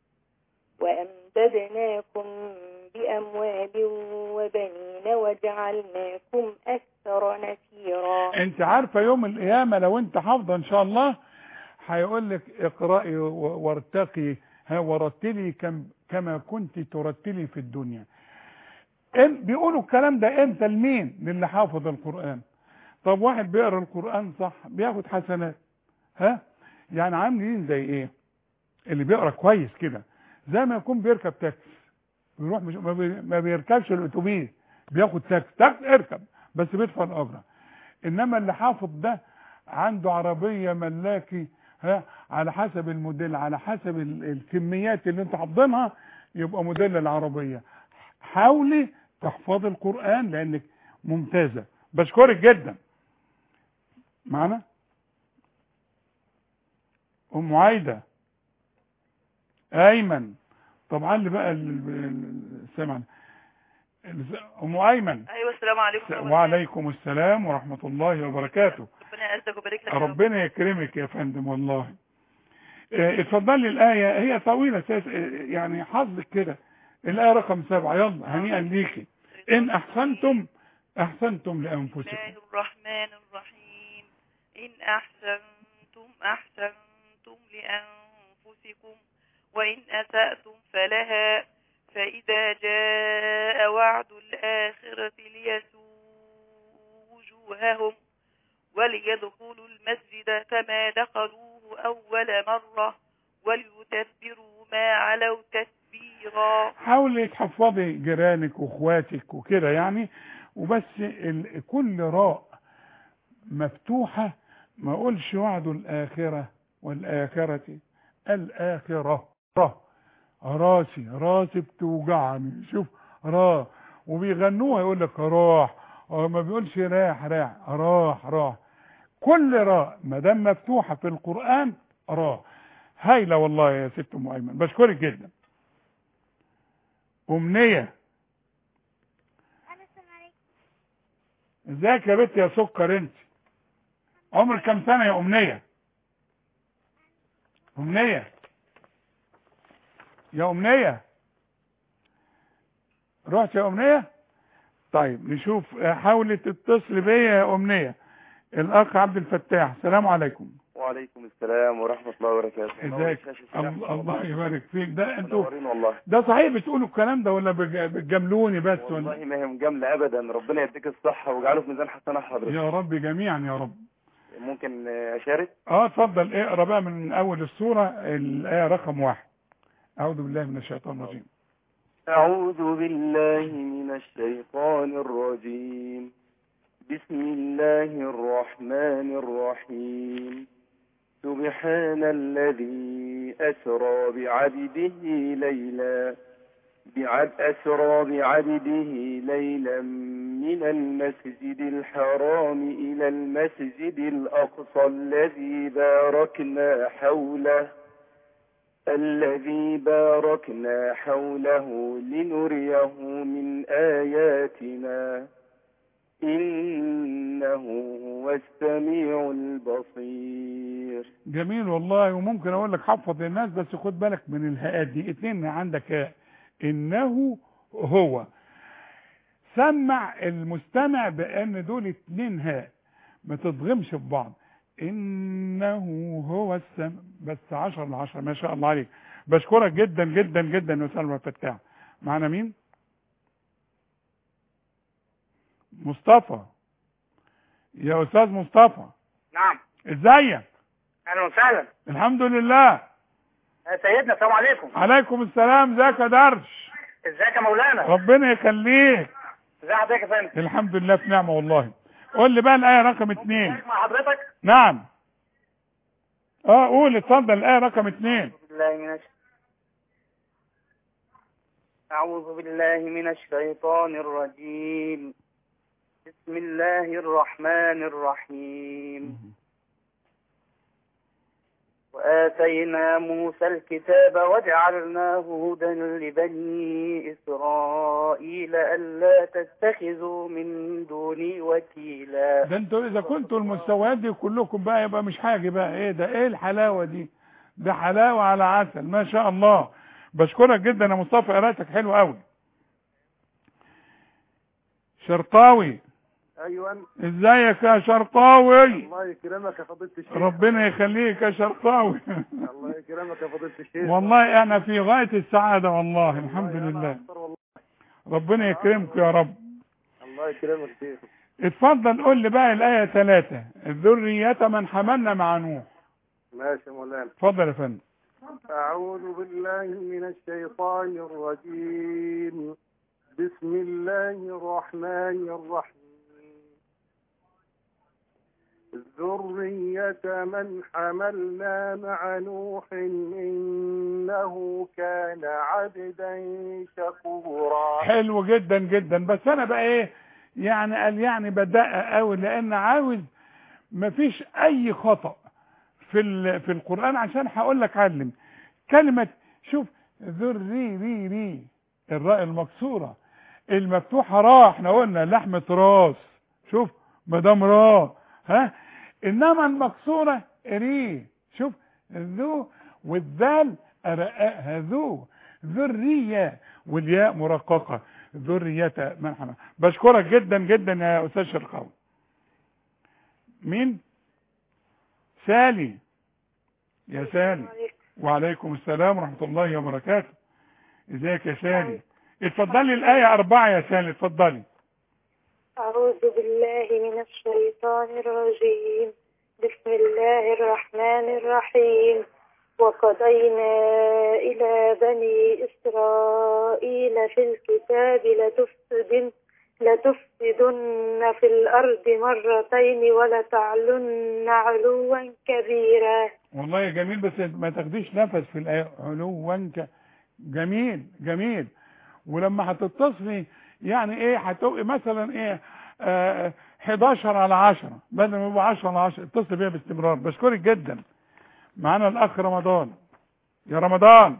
وأمددناكم بأموال وبنين وجعلناكم أكثر نفيرا انت عارفه يوم القيامه لو انت حافظه ان شاء الله هيقول لك اقرأي و- وارتقي ها ورتلي كم كما كنت ترتلي في الدنيا إم بيقولوا الكلام ده امتى لمين للي حافظ القرآن طب واحد بيقرا القرآن صح بياخد حسنات ها يعني عاملين زي ايه اللي بيقرا كويس كده زي ما يكون بيركب تاكسي بيروح مش ما, بي ما بيركبش الاتوبيس بياخد تاكسي تاكسي اركب بس بيدفع الاجره انما اللي حافظ ده عنده عربيه ملاكي ها على حسب الموديل على حسب ال- الكميات اللي انت حافظينها يبقى موديل العربيه حاولي تحفظي القران لانك ممتازه بشكرك جدا معنا ام عايده ايمن طبعا اللي بقى ال- ال- السمع ال- ام ايمن ايوه السلام عليكم ورحمة الله. وعليكم السلام ورحمه الله وبركاته ربنا يعزك ويبارك لك يا رب. ربنا يكرمك يا فندم والله آه، اتفضلي الآية هي طويلة ساس- آه، يعني حظك كده الآية رقم سبعة يلا هنيئا ليكي إن أحسنتم أحسنتم لأنفسكم الله الرحمن الرحيم إن أحسنتم أحسنتم لأنفسكم وإن أسأتم فلها فإذا جاء وعد الآخرة ليسوء وجوههم وليدخلوا المسجد كما دخلوه أول مرة وليتبروا ما علوا تتبيرا حاولي تحفظي جيرانك واخواتك وكده يعني وبس ال... كل راء مفتوحة ما اقولش وعد الآخرة والآخرة الآخرة را راسي راسي بتوجعني شوف را وبيغنوها يقول لك راح هو ما بيقولش راح راح راح راح كل راء ما دام مفتوحة في القرآن را هايلة والله يا ست ام ايمن بشكرك جدا أمنية ازيك يا بنت يا سكر انت عمرك كام سنة يا أمنية أمنية يا أمنية رحت يا أمنية طيب نشوف حاولي تتصل بيا يا أمنية الأخ عبد الفتاح السلام عليكم وعليكم السلام ورحمة الله وبركاته ازيك الله الله يبارك فيك ده انتوا منورين والله ده صحيح بتقولوا الكلام ده ولا بج- بتجاملوني بس ولا والله ما هي مجاملة أبدا ربنا يديك الصحة ويجعله في ميزان حسنات حضرتك يا رب جميعا يا رب ممكن آه، أشارك اه اتفضل اقرا بقى من اول السوره الايه رقم واحد اعوذ بالله من الشيطان الرجيم أعوذ بالله من الشيطان الرجيم بسم الله الرحمن الرحيم سبحان الذي أسرى بعبده ليلا بعد أسرى بعبده ليلا من المسجد الحرام إلى المسجد الأقصى الذي باركنا حوله الذي باركنا حوله لنريه من آياتنا إنه هو السميع البصير جميل والله وممكن اقول لك حفظ الناس بس خد بالك من الهاءات دي اتنين عندك هاء انه هو سمع المستمع بان دول اتنين هاء ما تضغمش في بعض انه هو السم بس عشر لعشر ما شاء الله عليك بشكرك جدا جدا جدا يا سلمى فتاح معنا مين مصطفى يا استاذ مصطفى نعم ازيك اهلا وسهلا الحمد لله يا سيدنا السلام عليكم عليكم السلام ازيك يا درش ازيك يا مولانا ربنا يخليك ازي حضرتك يا فندم الحمد لله في نعمه والله قول لي بقى الايه رقم اتنين مع حضرتك نعم اه قول اتفضل الايه رقم اتنين بالله من الش... أعوذ بالله من الشيطان الرجيم بسم الله الرحمن الرحيم وآتينا موسى الكتاب وجعلناه هدى لبني إسرائيل ألا تتخذوا من دوني وكيلا ده انتوا اذا كنتوا المستويات دي كلكم بقى يبقى مش حاجه بقى ايه ده ايه الحلاوه دي ده حلاوه على عسل ما شاء الله بشكرك جدا يا مصطفى قراءتك حلوه قوي شرطاوي ايوه ازيك يا شرطاوي الله يكرمك يا فضيله الشيخ ربنا يخليك يا شرطاوي الله يكرمك يا فضيله الشيخ والله انا في غاية السعادة والله الحمد لله ربنا يكرمك يا رب الله يكرمك شيخ اتفضل قول لي بقى الآية ثلاثة الذرية من حملنا مع نوح ماشي يا مولانا اتفضل يا فندم أعوذ بالله من الشيطان الرجيم بسم الله الرحمن الرحيم ذرية من حملنا مع نوح إنه كان عبدا شكورا حلو جدا جدا بس انا بقى ايه يعني قال يعني بدقق قوي لان عاوز مفيش اي خطأ في ال- في القرآن عشان هقول لك علم كلمة شوف ذري ري ري الراء المكسورة المفتوحة راء احنا قلنا لحمة راس شوف مدام راء ها انما المكسورة ري شوف ذو والذال أرقاءها ذو ذرية والياء مرققة ذرية من حمل بشكرك جدا جدا يا أستاذ شرقاوي مين سالي يا سالي وعليكم السلام ورحمة الله وبركاته ازيك يا سالي اتفضلي الآية أربعة يا سالي اتفضلي أعوذ بالله من الشيطان الرجيم بسم الله الرحمن الرحيم وقضينا إلى بني إسرائيل في الكتاب لتفسدن لتفسدن في الأرض مرتين ولتعلن علوا كبيرا والله يا جميل بس ما تاخديش نفس في الآية علوا ك- جميل جميل ولما هتتصلي يعني ايه هتبقي مثلا ايه آه 11 على 10 بدل ما يبقى 10 على 10 اتصل بيها باستمرار بشكرك جدا معانا الاخ رمضان يا رمضان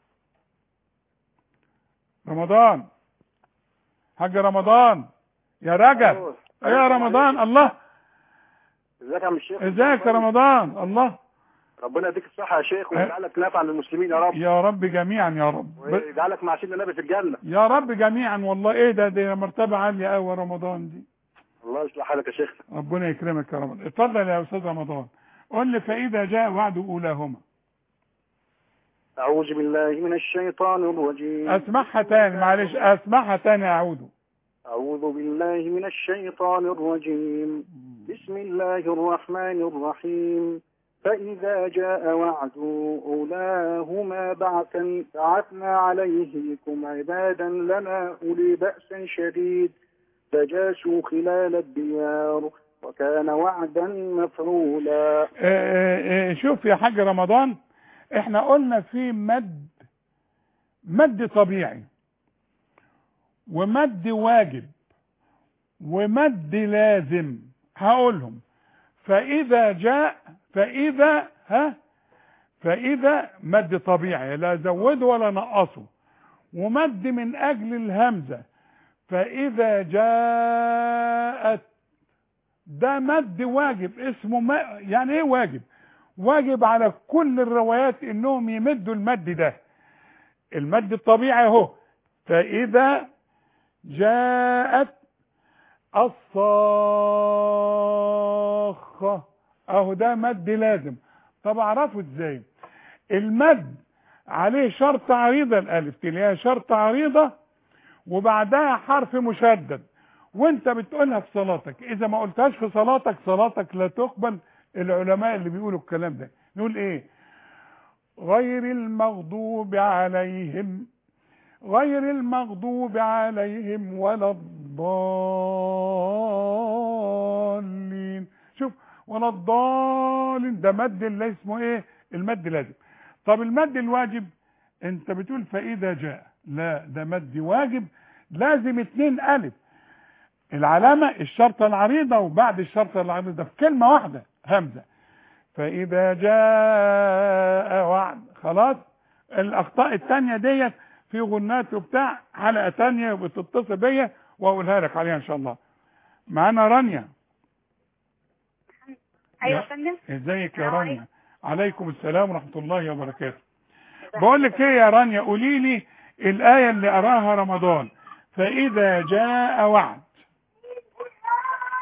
رمضان حاج رمضان يا رجب يا رمضان الله ازيك يا عم الشيخ ازيك يا رمضان الله ربنا يديك الصحة يا شيخ ويجعلك نافع للمسلمين يا رب يا رب جميعا يا رب ب- ويجعلك مع سيدنا النبي في الجنة يا رب جميعا والله ايه ده دي مرتبة عالية قوي رمضان دي الله يصلح حالك يا شيخ ربنا يكرمك يا رمضان اتفضل يا استاذ رمضان قول لي فاذا جاء وعد اولاهما أعوذ بالله من الشيطان الرجيم اسمعها تاني معلش اسمعها تاني اعوذ أعوذ بالله من الشيطان الرجيم بسم الله الرحمن الرحيم فإذا جاء وعد أولاهما بعثا بعثنا عليهم عبادا لنا أولي بأس شديد فجاسوا خلال الديار وكان وعدا مفعولا اه اه اه شوف يا حاج رمضان احنا قلنا في مد مد طبيعي ومد واجب ومد لازم هقولهم فإذا جاء فإذا ها فإذا مد طبيعي لا زوده ولا نقصه ومد من أجل الهمزة فإذا جاءت ده مد واجب اسمه ما يعني ايه واجب واجب على كل الروايات انهم يمدوا المد ده المد الطبيعي اهو فإذا جاءت الصاخة اهو ده مد لازم طب اعرفه ازاي المد عليه شرط عريضة الالف تلاقيها شرط عريضة وبعدها حرف مشدد وانت بتقولها في صلاتك اذا ما قلتهاش في صلاتك صلاتك لا تقبل العلماء اللي بيقولوا الكلام ده نقول ايه غير المغضوب عليهم غير المغضوب عليهم ولا الضالين شوف ولا الضالين ده مد اللي اسمه ايه المد لازم طب المد الواجب انت بتقول فاذا جاء لا ده مد واجب لازم اتنين الف العلامة الشرطة العريضة وبعد الشرطة العريضة في كلمة واحدة همزة فإذا جاء وعد خلاص الأخطاء التانية ديت في غنات وبتاع حلقة تانية بتتصل بيا وأقولها لك عليها إن شاء الله معانا رانيا ايوه يا- يا فندم ازيك يا السلام رانيا عليكم السلام ورحمة الله وبركاته بقول لك ايه يا رانيا قولي لي الآية اللي أراها رمضان فإذا جاء وعد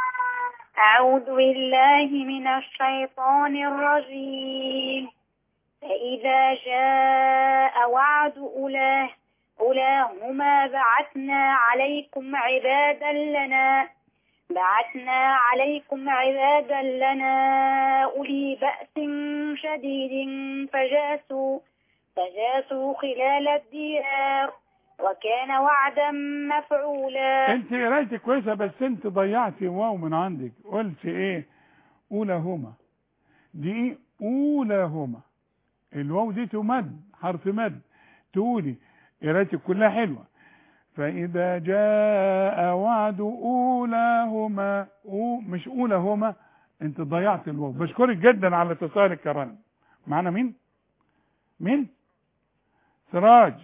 أعوذ بالله من الشيطان الرجيم فإذا جاء وعد أولاه أولاهما بعثنا عليكم عبادا لنا بعثنا عليكم عبادا لنا أولي بأس شديد فجاسوا فجاسوا خلال الديار وكان وعدا مفعولا انت قرايتك كويسه بس انت ضيعتي واو من عندك قلت ايه اولاهما دي ايه اولاهما الواو دي تمد حرف مد تقولي قرايتك كلها حلوه فاذا جاء وعد اولاهما أو مش اولاهما انت ضيعت الواو بشكرك جدا على اتصالك يا رنا معانا مين مين سراج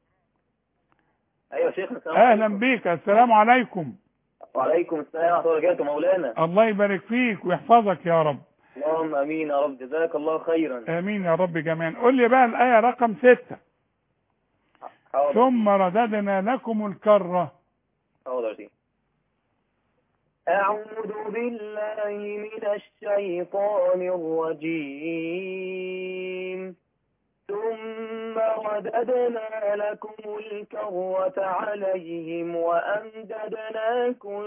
ايوه شيخنا السلام اهلا عليكم. بيك السلام عليكم وعليكم السلام ورحمه الله وبركاته مولانا الله يبارك فيك ويحفظك يا رب اللهم امين يا رب جزاك الله خيرا امين يا رب جميعا قول لي بقى الايه رقم ستة حاضر ثم رددنا لكم الكره حاضر شيخ أعوذ بالله من الشيطان الرجيم ثم رددنا لكم الكرة عليهم وأمددناكم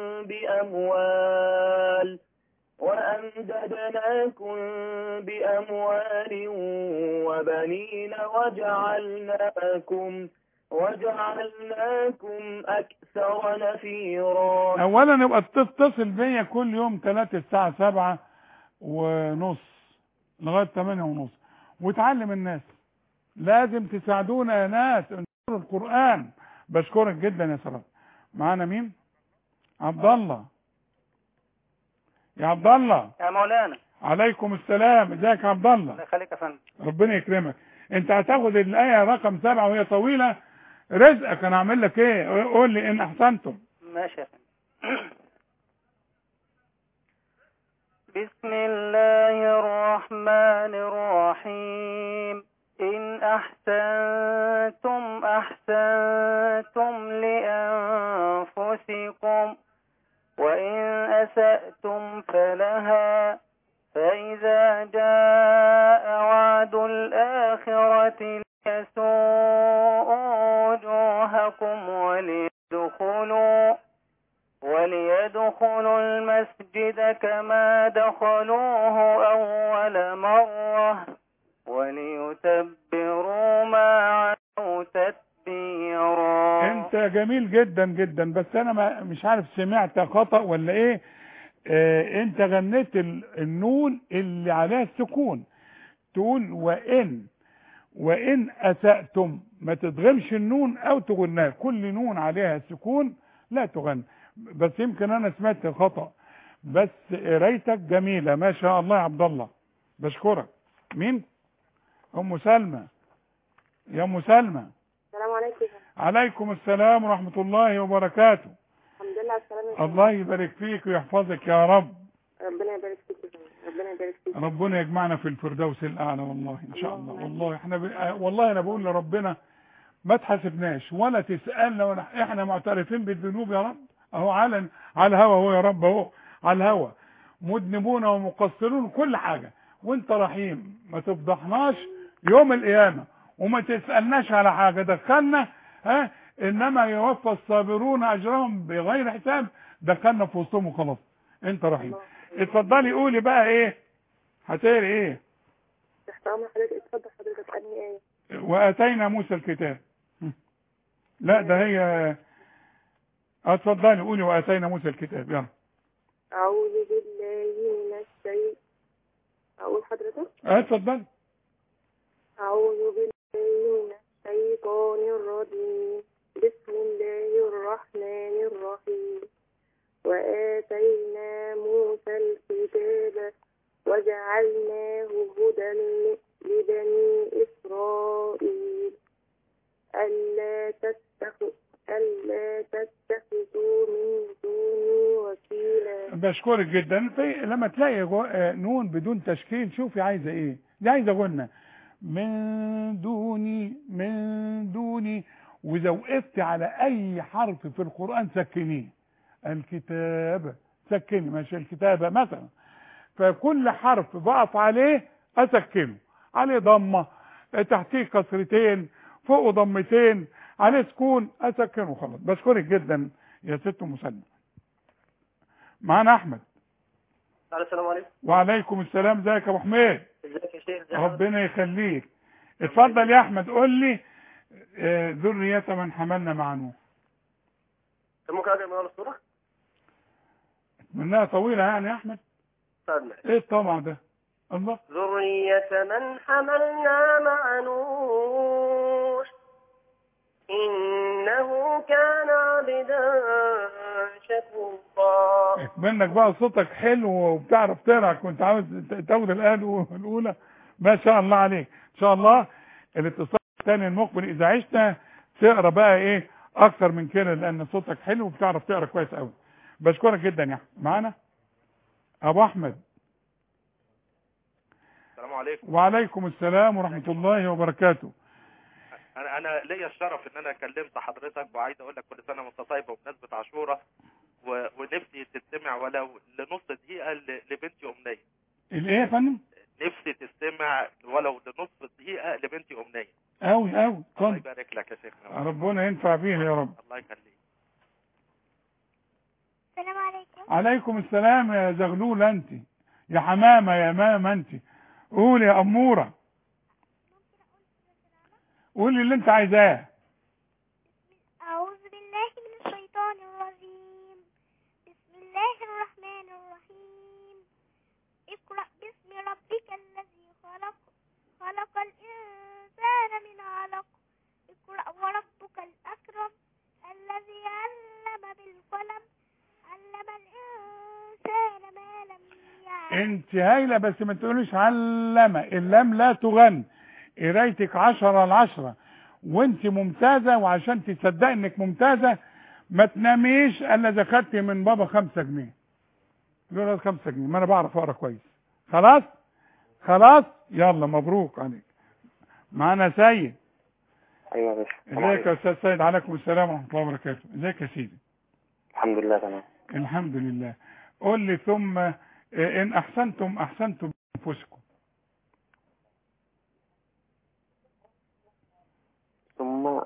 بأموال وأمددناكم بأموال وبنين وجعلناكم وجعلناكم أكثر نفيرا اولا يبقى تتصل بيا كل يوم 3 الساعه 7 ونص لغايه 8 ونص وتعلم الناس لازم تساعدونا يا ناس انشروا القران بشكرك جدا يا سلام معانا مين عبد الله يا عبد الله يا مولانا عليكم السلام ازيك يا عبد الله الله يخليك يا فندم ربنا يكرمك انت هتاخد الايه رقم سبعة وهي طويله رزقك انا اعمل لك ايه قول لي ان احسنتم ماشي يا فندم بسم الله الرحمن الرحيم إن أحسنتم أحسنتم لأنفسكم وإن أسأتم فلها فإذا جاء وعد الآخرة ليسوءوا وجوهكم وليدخلوا وليدخلوا المسجد كما دخلوه أول مرة وليتبروا ما علوا تتبيرا انت جميل جدا جدا بس انا ما مش عارف سمعت خطأ ولا ايه اه انت غنيت ال- النون اللي عليها السكون تقول وان وان اسأتم ما تدغمش النون او تغناها كل نون عليها سكون لا تغنى بس يمكن انا سمعت خطأ بس قرايتك جميلة ما شاء الله يا عبد الله بشكرك مين ام سلمى يا ام سلمى السلام عليكم عليكم السلام ورحمة الله وبركاته الحمد لله على السلامة يا الله يبارك فيك ويحفظك يا رب فندم. ربنا يبارك فيك يا فندم. ربنا يبارك فيك ربنا يجمعنا في الفردوس الأعلى والله إن شاء الله والله احنا ب... والله أنا بقول لربنا ما تحاسبناش ولا تسألنا ولا احنا معترفين بالذنوب يا رب اهو على على الهوى هو يا رب اهو على الهوى مذنبون ومقصرون كل حاجة وانت رحيم ما تفضحناش يوم القيامة وما تسألناش على حاجة دخلنا ها انما يوفى الصابرون اجرهم بغير حساب دخلنا في وسطهم وخلاص انت رحيم اتفضلي قولي بقى ايه هتقري ايه تحت امر حضرتك اتفضل حضرتك عني ايه واتينا موسى الكتاب لا ده هي اه اتفضلي قولي واتينا موسى الكتاب يلا اعوذ بالله من الشيطان اقول حضرتك اه اتفضلي أعوذ بالله من الشيطان الرجيم بسم الله الرحمن الرحيم وآتينا موسى الكتاب وجعلناه هدى لبني إسرائيل ألا تتخذ ألا تتخذوا من دوني وكيلا بشكرك جدا في لما تلاقي جو- آه، نون بدون تشكيل شوفي عايزه ايه دي عايزه غنى من دوني من دوني واذا وقفت على اي حرف في القران سكنيه الكتاب سكني ماشي الكتابة مثلا فكل حرف بقف عليه اسكنه عليه ضمة تحتيه كسرتين فوقه ضمتين عليه سكون اسكنه خلاص بشكرك جدا يا ست مسلم معانا احمد السلام عليكم وعليكم السلام ازيك يا ابو حميد ازيك يا شيخ ازي ربنا يخليك اتفضل يا احمد قول لي آه، ذرية من حملنا مع نوح حضرتك ممكن اقرا من اول الصوره منها طويلة يعني يا احمد طيب ماشي. ايه الطمع ده الله ذرية من حملنا مع نوح إنه كان عبدا شكورا منك بقى صوتك حلو وبتعرف تقرا كنت عاوز تاخد الآن الاولى ما شاء الله عليك ان شاء الله الاتصال الثاني المقبل اذا عشنا تقرا بقى ايه اكتر من كده لان صوتك حلو وبتعرف تقرا كويس قوي بشكرك جدا يا احمد معانا ابو احمد السلام عليكم وعليكم السلام ورحمة الله وبركاته انا انا ليا الشرف ان انا كلمت حضرتك وعايز اقول لك كل سنه وانت طيبه بمناسبه عاشوراء و- ونفسي تستمع ولو لنص دقيقه ل- لبنتي امنيه الايه يا فندم نفسي تستمع ولو لنص دقيقه لبنتي امنيه قوي قوي الله اتفضل يبارك لك يا شيخنا ربنا ينفع بيها يا رب الله يخليك السلام عليكم عليكم السلام يا زغلول انت يا حمامة يا ماما انت قول يا أمورة قولي اللي انت عايزاه أعوذ بالله من الشيطان الرجيم بسم الله الرحمن الرحيم اقرأ باسم ربك الذي خلق خلق الإنسان من علق اقرأ وربك الأكرم الذي علم بالقلم علم الإنسان ما لم يعلم انت هايلة بس ما تقوليش علمة اللام لا تغن قرايتك عشرة على عشرة وانت ممتازة وعشان تصدق انك ممتازة ما تناميش الا اذا خدتي من بابا خمسة جنيه يقول لك خمسة جنيه ما انا بعرف اقرا كويس خلاص خلاص يلا مبروك عليك معانا سيد ايوه يا باشا السلام ازيك يا عليكم. استاذ سيد عليكم السلام ورحمة الله وبركاته ازيك يا سيدي الحمد لله تمام الحمد لله قل لي ثم آه، ان احسنتم احسنتم بانفسكم ثم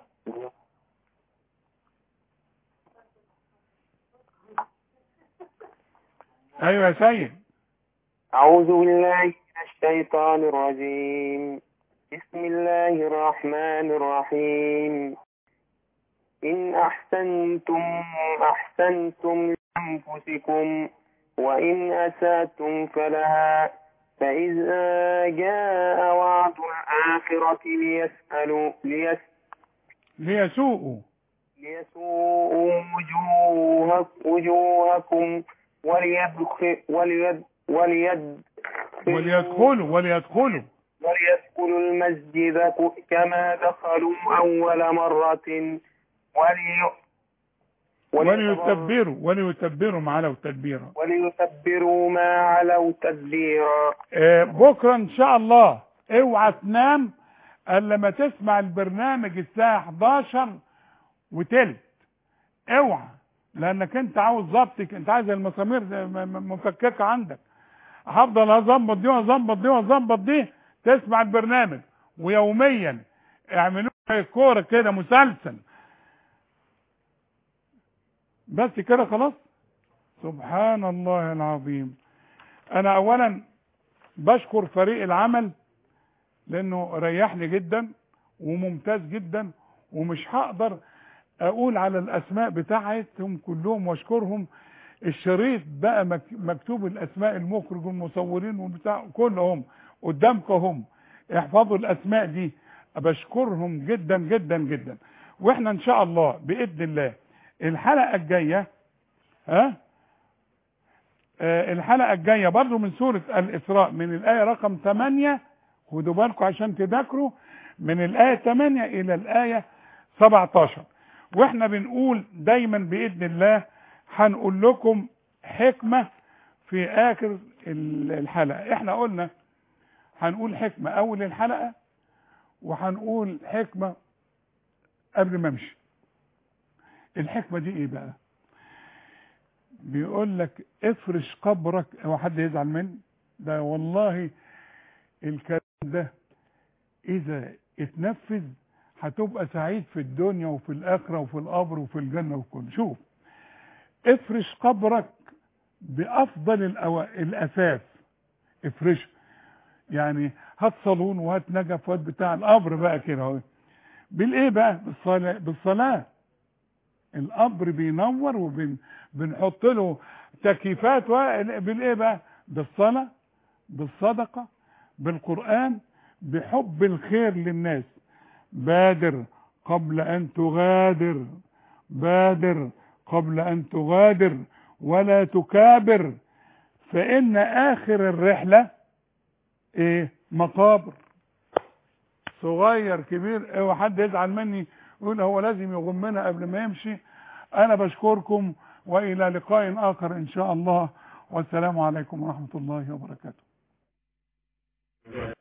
ايوه يا سيد أعوذ بالله من الشيطان الرجيم بسم الله الرحمن الرحيم إن أحسنتم أحسنتم لأنفسكم وإن أسأتم فلها فإذا جاء وعد الآخرة ليسألوا ليس ليسوءوا ليسوءوا وجوهك وجوهكم وليدخل وليد وليد وليدخلوا وليدخلوا وليدخلوا المسجد ك- كما دخلوا أول مرة ولي وليتبروا وليتبروا ما علوا تدبيرا وليتبروا ما علوا تدبيرا آه، بكره ان شاء الله اوعى تنام الا لما تسمع البرنامج الساعه 11 وتلت اوعى لانك انت عاوز ضبطك انت عايز المسامير م- م- مفككه عندك هفضل اظبط دي واظبط دي واظبط دي تسمع البرنامج ويوميا اعملوا زي الكوره كده مسلسل بس كده خلاص سبحان الله العظيم انا اولا بشكر فريق العمل لانه ريحني جدا وممتاز جدا ومش هقدر اقول على الاسماء بتاعتهم كلهم واشكرهم الشريط بقى مك- مكتوب الاسماء المخرج والمصورين والبتاع كلهم قدامكم هم احفظوا الاسماء دي بشكرهم جدا جدا جدا واحنا ان شاء الله باذن الله الحلقه الجايه ها آه، الحلقه الجايه برضو من سوره الاسراء من الايه رقم 8 خدوا بالكم عشان تذاكروا من الايه 8 الى الايه 17 واحنا بنقول دايما باذن الله هنقول لكم حكمه في اخر ال- الحلقه احنا قلنا هنقول حكمه اول الحلقه وهنقول حكمه قبل ما امشي الحكمه دي ايه بقى بيقول لك افرش قبرك هو حد يزعل مني ده والله الكلام ده اذا اتنفذ هتبقى سعيد في الدنيا وفي الاخره وفي القبر وفي الجنه وكل شوف افرش قبرك بافضل الأو... الاثاث افرشه يعني هات صالون وهات نجف وهات بتاع القبر بقى كده اهو بالايه بقى بالصلاه بالصلاه القبر بينور وبنحط له تكييفات و- بالايه بقى بالصلاه بالصدقه بالقران بحب الخير للناس بادر قبل ان تغادر بادر قبل ان تغادر ولا تكابر فان اخر الرحله ايه مقابر صغير كبير اوعى حد يزعل مني يقول هو لازم يغمنا قبل ما يمشي انا بشكركم والى لقاء اخر ان شاء الله والسلام عليكم ورحمه الله وبركاته